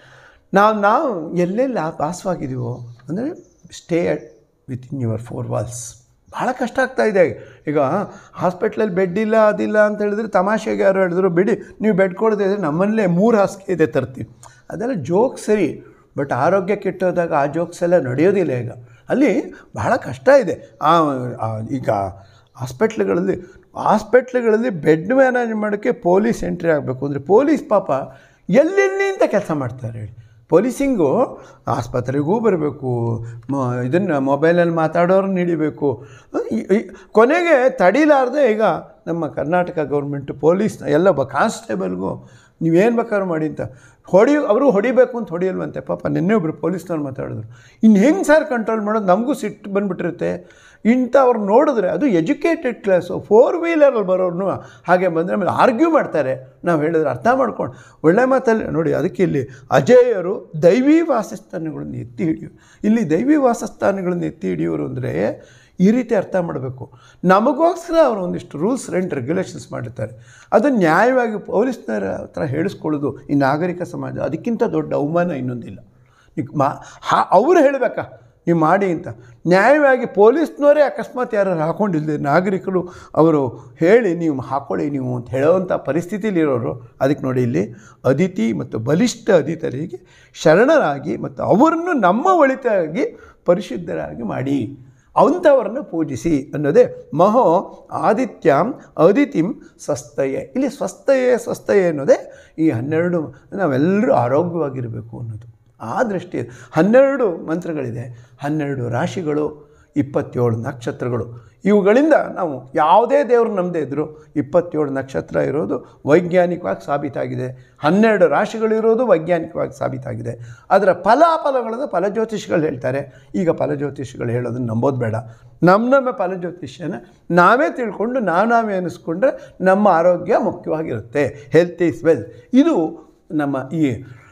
ನಾವು ನಾವು ಎಲ್ಲೆಲ್ಲಿ ಆ- ವಾಸವಾಗಿದ್ದೀವೋ ಅಂದರೆ stay at with in your four walls ಭಾಳ ಕಷ್ಟ ಆಗ್ತಾ ಇದೆ ಈಗ ಹಾಸ್ಪಿಟ್ಲಲ್ಲಿ ಬೆಡ್ ಇಲ್ಲ ಅದಿಲ್ಲ ಅಂತ ಹೇಳಿದ್ರೆ ತಮಾಷೆಗೆ ಯಾರು ಹೇಳಿದ್ರು ಬಿಡಿ ನೀವು ಬೆಡ್ ಕೊಡದೇ ಇದ್ರೆ ನಮ್ಮಲ್ಲೇ ಮೂರು ಹಾಸಿಗೆ ಇದೆ ತರ್ತೀವಿ ಅದೆಲ್ಲ ಜೋಕ್ ಸರಿ ಬಟ್ ಆರೋಗ್ಯ ಕೆಟ್ಟೋದಾಗ ಆ ಜೋಕ್ಸ್ ಎಲ್ಲ ನಡೆಯೋದಿಲ್ಲ ಈಗ ಅಲ್ಲಿ ಬಹಳ ಕಷ್ಟ ಇದೆ ಆ ಆ ಈಗ ಹಾಸ್ಪಿಟ್ಲ್ಗಳಲ್ಲಿ ಹಾಸ್ಪಿಟ್ಲ್ಗಳಲ್ಲಿ ಬೆಡ್ ಮ್ಯಾನೇಜ್ ಮಾಡೋಕ್ಕೆ ಪೊಲೀಸ್ ಎಂಟ್ರಿ ಆಗಬೇಕು ಅಂದರೆ ಪೊಲೀಸ್ ಪಾಪ ಎಲ್ಲೆಲ್ಲಿ ಅಂತ ಕೆಲಸ ಮಾಡ್ತಾರೆ ಹೇಳಿ ಪೊಲೀಸಿಂಗು ಆಸ್ಪತ್ರೆಗೂ ಬರಬೇಕು ಮ ಇದನ್ನು ಮೊಬೈಲಲ್ಲಿ ಮಾತಾಡೋರನ್ನ ಹಿಡಿಬೇಕು ಈ- ಈ- ಕೊನೆಗೆ ತಡಿಲಾರ್ದೆ ಈಗ ನಮ್ಮ ಕರ್ನಾಟಕ ಗೌರ್ಮೆಂಟು ಪೊಲೀಸ್ ಎಲ್ಲ ಬ ಕಾನ್ಸ್ಟೇಬಲ್ಗೂ ನೀವೇನು ಬೇಕಾದ್ರೂ ಮಾಡಿ ಅಂತ ಹೊಡಿ ಅವರು ಹೊಡಿಬೇಕು ಅಂತ ಹೊಡಿಯಲ್ವಂತೆ ಪಾಪ ನಿನ್ನೆ ಒಬ್ಬರು ಪೊಲೀಸ್ನವ್ರು ಮಾತಾಡಿದ್ರು ಇನ್ನು ಹೆಂಗೆ ಸರ್ ಕಂಟ್ರೋಲ್ ಮಾಡೋದು ನಮಗೂ ಸಿಟ್ಟು ಬಂದುಬಿಟ್ಟಿರುತ್ತೆ ಇಂಥವ್ರು ನೋಡಿದ್ರೆ ಅದು ಎಜುಕೇಟೆಡ್ ಕ್ಲಾಸು ಫೋರ್ ವೀಲರಲ್ಲಿ ಬರೋರ್ನು ಹಾಗೆ ಬಂದರೆ ಆಮೇಲೆ ಆರ್ಗ್ಯೂ ಮಾಡ್ತಾರೆ ನಾವು ಹೇಳಿದ್ರೆ ಅರ್ಥ ಮಾಡ್ಕೊಂಡು ಒಳ್ಳೆ ಮಾತಲ್ಲಿ ನೋಡಿ ಅದಕ್ಕೆ ಇಲ್ಲಿ ಅಜೇಯರು ದೈವೀ ವಾಸಸ್ಥಾನಗಳನ್ನು ಎತ್ತಿ ಹಿಡಿಯೋರು ಇಲ್ಲಿ ದೈವೀ ವಾಸಸ್ಥಾನಗಳನ್ನು ಎತ್ತಿ ಹಿಡಿಯೋರು ಅಂದರೆ ಈ ರೀತಿ ಅರ್ಥ ಮಾಡಬೇಕು ನಮಗೋಸ್ಕರ ಅವರು ಒಂದಿಷ್ಟು ರೂಲ್ಸ್ ಆ್ಯಂಡ್ ರೆಗ್ಯುಲೇಷನ್ಸ್ ಮಾಡಿರ್ತಾರೆ ಅದನ್ನು ನ್ಯಾಯವಾಗಿ ಪೊಲೀಸ್ನರ ಹತ್ರ ಹೇಳಿಸ್ಕೊಳ್ಳೋದು ಈ ನಾಗರಿಕ ಸಮಾಜ ಅದಕ್ಕಿಂತ ದೊಡ್ಡ ಅವಮಾನ ಇನ್ನೊಂದಿಲ್ಲ ಈಗ ಮಾ ಹಾ ಅವ್ರು ಹೇಳಬೇಕಾ ನೀವು ಮಾಡಿ ಅಂತ ನ್ಯಾಯವಾಗಿ ಪೊಲೀಸ್ನವರೇ ಅಕಸ್ಮಾತ್ ಯಾರು ಹಾಕೊಂಡಿಲ್ಲದೆ ನಾಗರಿಕರು ಅವರು ಹೇಳಿ ನೀವು ಹಾಕೊಳ್ಳಿ ನೀವು ಅಂತ ಹೇಳೋವಂಥ ಪರಿಸ್ಥಿತಿಲಿರೋರು ಅದಕ್ಕೆ ನೋಡಿ ಇಲ್ಲಿ ಅದಿತಿ ಮತ್ತು ಬಲಿಷ್ಠ ಅದಿತರಿಗೆ ಶರಣರಾಗಿ ಮತ್ತು ಅವರನ್ನು ನಮ್ಮ ಒಳಿತಾಗಿ ಪರಿಶುದ್ಧರಾಗಿ ಮಾಡಿ ಅಂಥವರನ್ನು ಪೂಜಿಸಿ ಅನ್ನೋದೇ ಮಹೋ ಆದಿತ್ಯಂ ಅದಿತಿಂ ಸ್ವಸ್ಥಯೆ ಇಲ್ಲಿ ಸ್ವಸ್ಥಯೆ ಸ್ವಸ್ಥಯೆ ಅನ್ನೋದೇ ಈ ಹನ್ನೆರಡು ನಾವೆಲ್ಲರೂ ಆರೋಗ್ಯವಾಗಿರಬೇಕು ಅನ್ನೋದು ಆ ದೃಷ್ಟಿ ಹನ್ನೆರಡು ಮಂತ್ರಗಳಿದೆ ಹನ್ನೆರಡು ರಾಶಿಗಳು ಇಪ್ಪತ್ತೇಳು ನಕ್ಷತ್ರಗಳು ಇವುಗಳಿಂದ ನಾವು ಯಾವುದೇ ದೇವರು ನಮ್ಮದೇ ಇದ್ದರೂ ಇಪ್ಪತ್ತೇಳು ನಕ್ಷತ್ರ ಇರೋದು ವೈಜ್ಞಾನಿಕವಾಗಿ ಸಾಬೀತಾಗಿದೆ ಹನ್ನೆರಡು ರಾಶಿಗಳಿರೋದು ವೈಜ್ಞಾನಿಕವಾಗಿ ಸಾಬೀತಾಗಿದೆ ಅದರ ಫಲಾಫಲಗಳನ್ನು ಫಲಜ್ಯೋತಿಷಿಗಳು ಹೇಳ್ತಾರೆ ಈಗ ಫಲಜ್ಯೋತಿಷಿಗಳು ಹೇಳೋದನ್ನು ನಂಬೋದು ಬೇಡ ನಮ್ಮ ನಮ್ಮ ಫಲಜ್ಯೋತಿಷ್ಯನ ನಾವೇ ತಿಳ್ಕೊಂಡು ನಾವು ನಾವೇ ಅನ್ನಿಸ್ಕೊಂಡ್ರೆ ನಮ್ಮ ಆರೋಗ್ಯ ಮುಖ್ಯವಾಗಿರುತ್ತೆ ಹೆಲ್ತ್ ಈಸ್ ವೆಲ್ ಇದು ನಮ್ಮ ಈ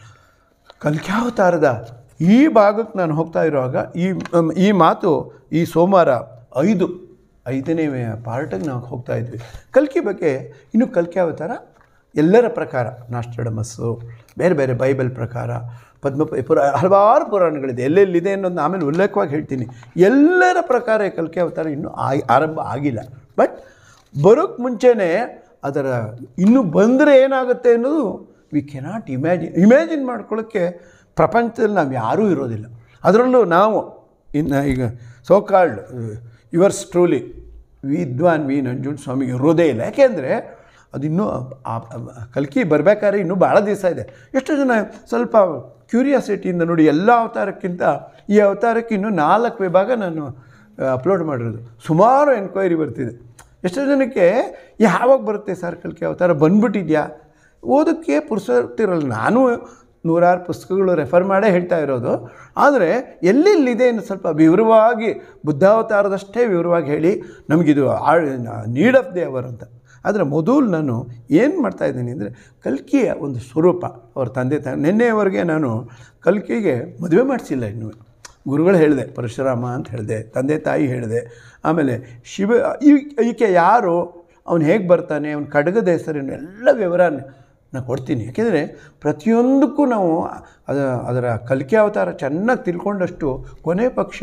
ಕಲ್ಕ್ಯಾವತಾರದ ಈ ಭಾಗಕ್ಕೆ ನಾನು ಹೋಗ್ತಾ ಇರುವಾಗ ಈ ಮ್, ಈ ಮಾತು ಈ ಸೋಮವಾರ ಐದು ಐದನೇ ಪಾರ್ಟಿಗೆ ನಾವು ಹೋಗ್ತಾ ಇದ್ವಿ ಕಲ್ಕಿ ಬಗ್ಗೆ ಇನ್ನು ಕಲ್ಕ್ಯಾವತಾರ ಎಲ್ಲರ ಪ್ರಕಾರ ನಾಸ್ಟಡಮಸ್ಸು ಬೇರೆ ಬೇರೆ ಬೈಬಲ್ ಪ್ರಕಾರ ಪದ್ಮ ಪುರ ಹಲವಾರು ಪುರಾಣಗಳಿದೆ ಎಲ್ಲೆಲ್ಲಿದೆ ಅನ್ನೋದನ್ನ ಆಮೇಲೆ ಉಲ್ಲೇಖವಾಗಿ ಹೇಳ್ತೀನಿ ಎಲ್ಲರ ಪ್ರಕಾರ ಈ ಕಲ್ಕಿ ಅವತಾರ ಇನ್ನೂ ಆಗಿ ಆರಂಭ ಆಗಿಲ್ಲ ಬಟ್ ಬರೋಕ್ಕೆ ಮುಂಚೆನೇ ಅದರ ಇನ್ನೂ ಬಂದರೆ ಏನಾಗುತ್ತೆ ಅನ್ನೋದು ವಿ ಕೆನಾಟ್ ಇಮ್ಯಾಜಿನ್ ಇಮ್ಯಾಜಿನ್ ಮಾಡ್ಕೊಳ್ಳೋಕ್ಕೆ ಪ್ರಪಂಚದಲ್ಲಿ ನಾವು ಯಾರೂ ಇರೋದಿಲ್ಲ ಅದರಲ್ಲೂ ನಾವು ಇನ್ನು ಈಗ ಸೋಕಾಲ್ಡ್ ಯುವರ್ಸ್ ಟ್ರೂಲಿ ವಿದ್ವಾನ್ ವಿ ನಂಜುಂಡ ಸ್ವಾಮಿಗೆ ಇರೋದೇ ಇಲ್ಲ ಯಾಕೆಂದರೆ ಅದು ಇನ್ನೂ ಆ- ಆ- ಕಲ್ಕಿ ಬರಬೇಕಾದ್ರೆ ಇನ್ನೂ ಭಾಳ ದಿವಸ ಇದೆ ಎಷ್ಟೋ ಜನ ಸ್ವಲ್ಪ ಕ್ಯೂರಿಯಾಸಿಟಿಯಿಂದ ನೋಡಿ ಎಲ್ಲ ಅವತಾರಕ್ಕಿಂತ ಈ ಅವತಾರಕ್ಕೆ ಇನ್ನೂ ನಾಲ್ಕು ವಿಭಾಗ ನಾನು ಅಪ್ಲೋಡ್ ಮಾಡಿರೋದು ಸುಮಾರು ಎನ್ಕ್ವೈರಿ ಬರ್ತಿದೆ ಎಷ್ಟೋ ಜನಕ್ಕೆ ಯಾವಾಗ ಬರುತ್ತೆ ಸರ್ ಕಲ್ಕಿ ಅವತಾರ ಬಂದ್ಬಿಟ್ಟಿದ್ಯಾ ಓದೋಕ್ಕೆ ಪುರುಸತ್ತಿರಲ್ಲ ನಾನು ನೂರಾರು ಪುಸ್ತಕಗಳು ರೆಫರ್ ಮಾಡೇ ಹೇಳ್ತಾ ಇರೋದು ಆದರೆ ಎಲ್ಲೆಲ್ಲಿದೆ ಇನ್ನು ಸ್ವಲ್ಪ ವಿವರವಾಗಿ ಬುದ್ಧಾವತಾರದಷ್ಟೇ ವಿವರವಾಗಿ ಹೇಳಿ ನಮಗಿದು ನೀಡ್ ಆಫ್ ದಿ ಅವರ್ ಅಂತ ಆದರೆ ಮೊದಲು ನಾನು ಏನು ಮಾಡ್ತಾಯಿದ್ದೀನಿ ಅಂದರೆ ಕಲ್ಕಿಯ ಒಂದು ಸ್ವರೂಪ ಅವ್ರ ತಂದೆ ತ ನಿನ್ನೆಯವರೆಗೆ ನಾನು ಕಲ್ಕಿಗೆ ಮದುವೆ ಮಾಡಿಸಿಲ್ಲ ಇನ್ನೂ ಗುರುಗಳು ಹೇಳಿದೆ ಪರಶುರಾಮ ಅಂತ ಹೇಳಿದೆ ತಂದೆ ತಾಯಿ ಹೇಳಿದೆ ಆಮೇಲೆ ಶಿವ ಈ- ಈಕೆ ಯಾರು ಅವನು ಹೇಗೆ ಬರ್ತಾನೆ ಅವ್ನ ಖಡ್ಗದ ಹೆಸರೇನು ಎಲ್ಲ ವಿವರ ನಾನು ಕೊಡ್ತೀನಿ ಯಾಕೆಂದರೆ ಪ್ರತಿಯೊಂದಕ್ಕೂ ನಾವು ಅದ ಅದರ ಕಲಿಕೆ ಅವತಾರ ಚೆನ್ನಾಗಿ ತಿಳ್ಕೊಂಡಷ್ಟು ಕೊನೆ ಪಕ್ಷ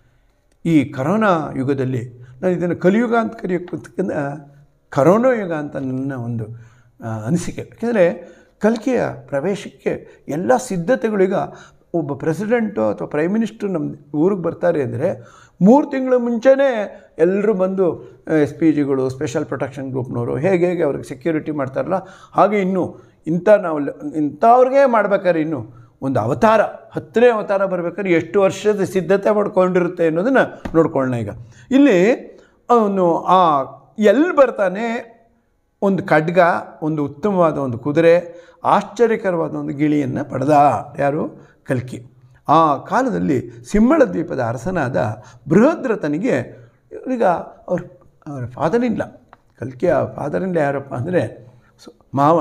ಈ ಕರೋನಾ ಯುಗದಲ್ಲಿ ನಾನು ಇದನ್ನು ಕಲಿಯುಗ ಅಂತ ಕರೆಯೋಕ್ಕಿಂತ ಕರೋನಾ ಯುಗ ಅಂತ ನನ್ನ ಒಂದು ಆ, ಅನಿಸಿಕೆ ಯಾಕೆಂದರೆ ಕಲಿಕೆಯ ಪ್ರವೇಶಕ್ಕೆ ಎಲ್ಲ ಸಿದ್ಧತೆಗಳೀಗ ಒಬ್ಬ ಪ್ರೆಸಿಡೆಂಟು ಅಥವಾ ಪ್ರೈಮ್ ಮಿನಿಸ್ಟ್ರು ನಮ್ಮ ಊರಿಗೆ ಬರ್ತಾರೆ ಅಂದರೆ ಮೂರು ತಿಂಗಳ ಮುಂಚೆನೇ ಎಲ್ಲರೂ ಬಂದು ಎಸ್ ಪಿ ಜಿಗಳು ಸ್ಪೆಷಲ್ ಪ್ರೊಟೆಕ್ಷನ್ ಗ್ರೂಪ್ನವರು ಹೇಗೆ ಹೇಗೆ ಅವ್ರಿಗೆ ಸೆಕ್ಯೂರಿಟಿ ಮಾಡ್ತಾರಲ್ಲ ಹಾಗೆ ಇನ್ನೂ ಇಂಥ ನಾವು ಲ- ಇಂಥವ್ರಿಗೆ ಮಾಡ್ಬೇಕಾದ್ರೆ ಇನ್ನು ಒಂದು ಅವತಾರ ಹತ್ತನೇ ಅವತಾರ ಬರ್ಬೇಕಾದ್ರೆ ಎಷ್ಟು ವರ್ಷದ ಸಿದ್ಧತೆ ಮಾಡ್ಕೊಂಡಿರುತ್ತೆ ಅನ್ನೋದನ್ನು ನೋಡ್ಕೊಳ್ಳೋಣ ಈಗ ಇಲ್ಲಿ ಅವನು ಆ ಎಲ್ಲಿ ಬರ್ತಾನೆ ಒಂದು ಖಡ್ಗ ಒಂದು ಉತ್ತಮವಾದ ಒಂದು ಕುದುರೆ ಆಶ್ಚರ್ಯಕರವಾದ ಒಂದು ಗಿಳಿಯನ್ನು ಪಡೆದ ಯಾರು ಕಲ್ಕಿ ಆ ಕಾಲದಲ್ಲಿ ಸಿಂಹಳ ದ್ವೀಪದ ಅರಸನಾದ ಬೃಹದ್ರಥನಿಗೆ ಈಗ ಅವ್ರ ಅವರ ಫಾದರ್ ಇಲ್ಲ ಕಲ್ಕಿಯ ಫಾದರಿಂದ ಯಾರಪ್ಪ ಅಂದರೆ ಮಾವ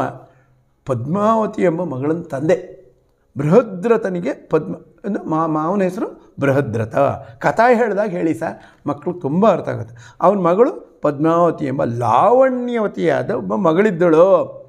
ಪದ್ಮಾವತಿ ಎಂಬ ಮಗಳನ್ನ ತಂದೆ ಬೃಹದ್ರಥನಿಗೆ ಪದ್ಮ ಅಂದ್ರೆ ಮಾ ಮಾವನ ಹೆಸರು ಬೃಹದ್ರಥ ಕಥಾ ಹೇಳಿದಾಗ ಹೇಳಿ ಸರ್ ಮಕ್ಕಳು ತುಂಬ ಅರ್ಥ ಆಗುತ್ತೆ ಅವನ ಮಗಳು ಪದ್ಮಾವತಿ ಎಂಬ ಲಾವಣ್ಯವತಿಯಾದ ಒಬ್ಬ ಮಗಳಿದ್ದಳು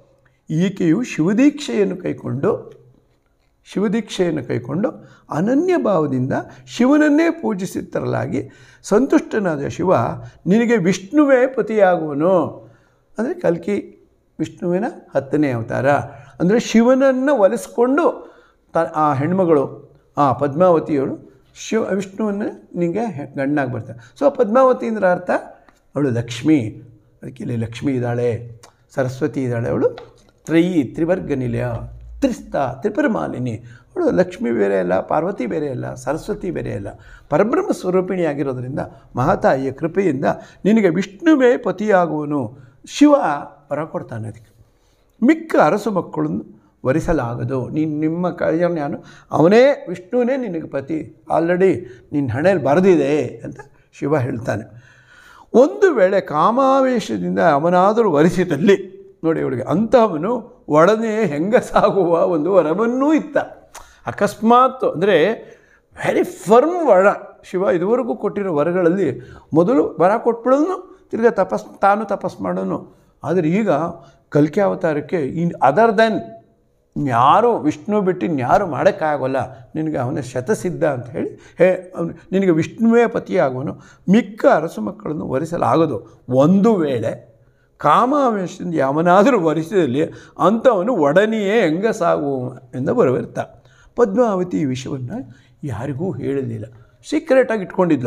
ಈಕೆಯು ಶಿವದೀಕ್ಷೆಯನ್ನು ಕೈಕೊಂಡು ಶಿವದೀಕ್ಷೆಯನ್ನು ಕೈಕೊಂಡು ಅನನ್ಯ ಭಾವದಿಂದ ಶಿವನನ್ನೇ ಪೂಜಿಸುತ್ತರಲಾಗಿ ಸಂತುಷ್ಟನಾದ ಶಿವ ನಿನಗೆ ವಿಷ್ಣುವೇ ಪತಿಯಾಗುವನು ಅಂದರೆ ಕಲ್ಕಿ ವಿಷ್ಣುವಿನ ಹತ್ತನೇ ಅವತಾರ ಅಂದರೆ ಶಿವನನ್ನು ಒಲಿಸ್ಕೊಂಡು ತ ಆ ಹೆಣ್ಮಗಳು ಆ ಪದ್ಮಾವತಿಯವಳು ಶಿವ ವಿಷ್ಣುವನ್ನು ನಿನಗೆ ಹೆ- ಗಂಡಾಗಿ ಬರ್ತಾಳೆ ಸೊ ಪದ್ಮಾವತಿ ಅಂದ್ರೆ ಅರ್ಥ ಅವಳು ಲಕ್ಷ್ಮಿ ಅದಕ್ಕೆ ಇಲ್ಲಿ ಲಕ್ಷ್ಮಿ ಇದ್ದಾಳೆ ಸರಸ್ವತಿ ಇದ್ದಾಳೆ ಅವಳು ತ್ರಯಿ ತ್ರಿವರ್ಗ ನಿಲಯ ತ್ರಿಸ್ತ ತ್ರಿಪುರಮಾಲಿನಿ ಅವಳು ಲಕ್ಷ್ಮಿ ಬೇರೆ ಅಲ್ಲ ಪಾರ್ವತಿ ಬೇರೆ ಅಲ್ಲ ಸರಸ್ವತಿ ಬೇರೆ ಅಲ್ಲ ಪರಬ್ರಹ್ಮ ಸ್ವರೂಪಿಣಿಯಾಗಿರೋದ್ರಿಂದ ಮಹಾತಾಯಿಯ ಕೃಪೆಯಿಂದ ನಿನಗೆ ವಿಷ್ಣುವೇ ಪತಿಯಾಗುವನು ಶಿವ ವರ ಕೊಡ್ತಾನೆ ಅದಕ್ಕೆ ಮಿಕ್ಕ ಅರಸು ಮಕ್ಕಳನ್ನು ವರಿಸಲಾಗದು ನೀನು ನಿಮ್ಮ ಕೈಯನ್ನು ಅವನೇ ವಿಷ್ಣುವೇ ನಿನಗೆ ಪತಿ ಆಲ್ರೆಡಿ ನಿನ್ನ ಹಣೆಯಲ್ಲಿ ಬರೆದಿದೆ ಅಂತ ಶಿವ ಹೇಳ್ತಾನೆ ಒಂದು ವೇಳೆ ಕಾಮಾವೇಶದಿಂದ ಅವನಾದರೂ ವರಿಸಿದಲ್ಲಿ ನೋಡಿ ಅವಳಿಗೆ ಅಂತಹವನು ಒಡನೆ ಹೆಂಗಸಾಗುವ ಒಂದು ವರವನ್ನೂ ಇತ್ತ ಅಕಸ್ಮಾತ್ ಅಂದರೆ ವೆರಿ ಫರ್ಮ್ ವರ ಶಿವ ಇದುವರೆಗೂ ಕೊಟ್ಟಿರೋ ವರಗಳಲ್ಲಿ ಮೊದಲು ವರ ಕೊಟ್ಬಿಡೋನು ತಿರ್ಗಾ ತಪಸ್ ತಾನು ತಪಸ್ ಮಾಡೋನು ಆದರೆ ಈಗ ಕಲ್ಕಿ ಅವತಾರಕ್ಕೆ ಇನ್ ಅದರ್ ದೆನ್ ಯಾರು ವಿಷ್ಣು ಬಿಟ್ಟು ಇನ್ಯಾರು ಮಾಡೋಕ್ಕಾಗೋಲ್ಲ ನಿನಗೆ ಅವನ ಶತಸಿದ್ಧ ಅಂತ ಹೇಳಿ ಹೇ ಅವನು ನಿನಗೆ ವಿಷ್ಣುವೇ ಪತಿಯಾಗುವನು ಮಿಕ್ಕ ಅರಸು ಮಕ್ಕಳನ್ನು ವರಿಸಲಾಗದು ಒಂದು ವೇಳೆ ಕಾಮಾವೇಶದಿಂದ ಯಾವನಾದರೂ ವರಿಸಿದಲ್ಲಿ ಅಂಥವನು ಒಡನೆಯೇ ಹೆಂಗಸಾಗುವ ಎಂದು ಬರುವಿರ್ತ ಪದ್ಮಾವತಿ ಈ ವಿಷಯವನ್ನು ಯಾರಿಗೂ ಹೇಳಲಿಲ್ಲ ಸೀಕ್ರೆಟಾಗಿ ಇಟ್ಕೊಂಡಿದ್ಲು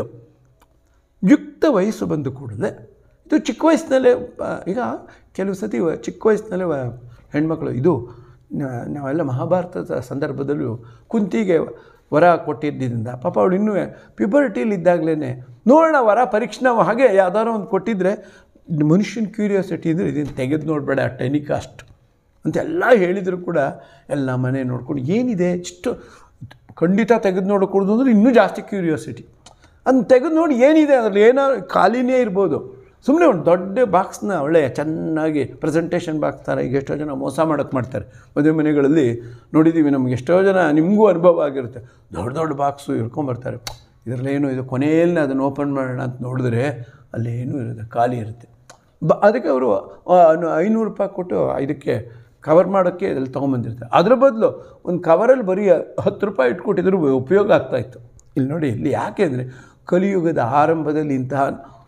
ಯುಕ್ತ ವಯಸ್ಸು ಬಂದು ಕೂಡಲೇ ಇದು ಚಿಕ್ಕ ವಯಸ್ಸಿನಲ್ಲೇ ಆ, ಈಗ ಕೆಲವು ಸತಿ ವ- ಚಿಕ್ಕ ವಯಸ್ಸಿನಲ್ಲೇ ವ- ಹೆಣ್ಮಕ್ಳು ಇದು ನ- ನಾವೆಲ್ಲ ಮಹಾಭಾರತದ ಸಂದರ್ಭದಲ್ಲೂ ಕುಂತಿಗೆ ವರ ಕೊಟ್ಟಿದ್ದರಿಂದ ಪಾಪ ಅವಳು ಇನ್ನೂ ಪ್ಯೂಬರ್ಟಿಲಿದ್ದಾಗಲೇ ನೋಡೋಣ ವರ ಪರೀಕ್ಷೆ ನಾವು ಹಾಗೆ ಯಾವ್ದಾದ್ರು ಒಂದು ಕೊಟ್ಟಿದ್ದರೆ ಮನುಷ್ಯನ ಕ್ಯೂರಿಯಾಸಿಟಿ ಇದ್ದರೆ ಇದನ್ನು ತೆಗೆದು ನೋಡಬೇಡ ಟೆನಿಕಾಸ್ಟ್ ಅಂತ ಎಲ್ಲ ಹೇಳಿದರೂ ಕೂಡ ಎಲ್ಲ ಮನೆ ನೋಡ್ಕೊಂಡು ಏನಿದೆ ಇಷ್ಟು ಖಂಡಿತ ತೆಗೆದು ನೋಡಕೂಡ್ದು ಅಂದರೆ ಇನ್ನೂ ಜಾಸ್ತಿ ಕ್ಯೂರಿಯಾಸಿಟಿ ಅದನ್ನ ತೆಗೆದು ನೋಡಿ ಏನಿದೆ ಅದರಲ್ಲಿ ಏನೋ ಖಾಲಿನೇ ಇರ್ಬೋದು ಸುಮ್ಮನೆ ಒಂದು ದೊಡ್ಡ ಬಾಕ್ಸ್ನ ಒಳ್ಳೆ ಚೆನ್ನಾಗಿ ಪ್ರೆಸೆಂಟೇಷನ್ ಬಾಕ್ಸ್ ಥರ ಈಗ ಎಷ್ಟೋ ಜನ ಮೋಸ ಮಾಡೋಕ್ಕೆ ಮಾಡ್ತಾರೆ ಮದುವೆ ಮನೆಗಳಲ್ಲಿ ನೋಡಿದ್ದೀವಿ ನಮ್ಗೆ ಎಷ್ಟೋ ಜನ ನಿಮಗೂ ಅನುಭವ ಆಗಿರುತ್ತೆ ದೊಡ್ಡ ದೊಡ್ಡ ಬಾಕ್ಸು ಇಟ್ಕೊಂಬರ್ತಾರೆ ಇದರಲ್ಲೇನು ಇದು ಕೊನೆಯಲ್ಲಿ ಅದನ್ನು ಓಪನ್ ಮಾಡೋಣ ಅಂತ ನೋಡಿದ್ರೆ ಅಲ್ಲೇನೂ ಇರುತ್ತೆ ಖಾಲಿ ಇರುತ್ತೆ ಬ ಅದಕ್ಕೆ ಅವರು ಐನೂರು ರೂಪಾಯಿ ಕೊಟ್ಟು ಇದಕ್ಕೆ ಕವರ್ ಮಾಡೋಕ್ಕೆ ಅಲ್ಲಿ ತೊಗೊಂಬಂದಿರ್ತಾರೆ ಅದ್ರ ಬದಲು ಒಂದು ಕವರಲ್ಲಿ ಬರೀ ಹತ್ತು ರೂಪಾಯಿ ಇಟ್ಕೊಟ್ಟಿದ್ರು ಉಪಯೋಗ ಆಗ್ತಾಯಿತ್ತು ಇಲ್ಲಿ ನೋಡಿ ಇಲ್ಲಿ ಯಾಕೆ ಅಂದರೆ ಕಲಿಯುಗದ ಆರಂಭದಲ್ಲಿ ಇಂತಹ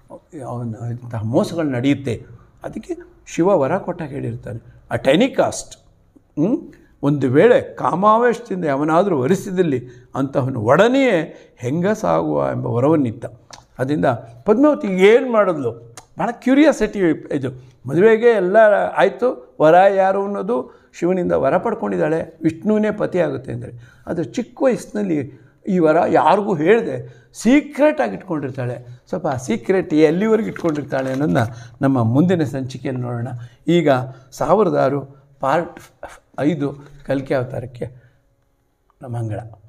ಅವನ ಇಂತಹ ಮೋಸಗಳು ನಡೆಯುತ್ತೆ ಅದಕ್ಕೆ ಶಿವ ವರ ಕೊಟ್ಟಾಗ ಹೇಳಿರ್ತಾನೆ ಆ ಟೆನಿಕಾಸ್ಟ್ ಹ್ಮ್? ಒಂದು ವೇಳೆ ಕಾಮಾವೇಶದಿಂದ ಅವನಾದರೂ ವರಿಸಿದಲ್ಲಿ ಅಂತಹವನು ಒಡನೆಯೇ ಹೆಂಗಸಾಗುವ ಎಂಬ ವರವನ್ನಿತ್ತ ಅದರಿಂದ ಪದ್ಮಾವತಿ ಏನು ಮಾಡಿದ್ಲು ಭಾಳ ಕ್ಯೂರಿಯಾಸಿಟಿ ಇದು ಮದುವೆಗೆ ಎಲ್ಲ ಆಯಿತು ವರ ಯಾರು ಅನ್ನೋದು ಶಿವನಿಂದ ವರ ಪಡ್ಕೊಂಡಿದ್ದಾಳೆ ವಿಷ್ಣುವಿನೇ ಪತಿ ಆಗುತ್ತೆ ಅಂದರೆ ಆದರೆ ಚಿಕ್ಕ ವಯಸ್ಸಿನಲ್ಲಿ ಈ ವರ ಯಾರಿಗೂ ಹೇಳಿದೆ ಸೀಕ್ರೆಟಾಗಿ ಇಟ್ಕೊಂಡಿರ್ತಾಳೆ ಸ್ವಲ್ಪ ಆ ಸೀಕ್ರೆಟ್ ಎಲ್ಲಿವರೆಗೆ ಇಟ್ಕೊಂಡಿರ್ತಾಳೆ ಅನ್ನೋದನ್ನ ನಮ್ಮ ಮುಂದಿನ ಸಂಚಿಕೆಯಲ್ಲಿ ನೋಡೋಣ ಈಗ ಸಾವಿರದ ಆರು ಪಾರ್ಟ್ ಐದು ಕಲ್ಕಿ ಅವತಾರಕ್ಕೆ ನಮ್ಮ ಮಂಗಳ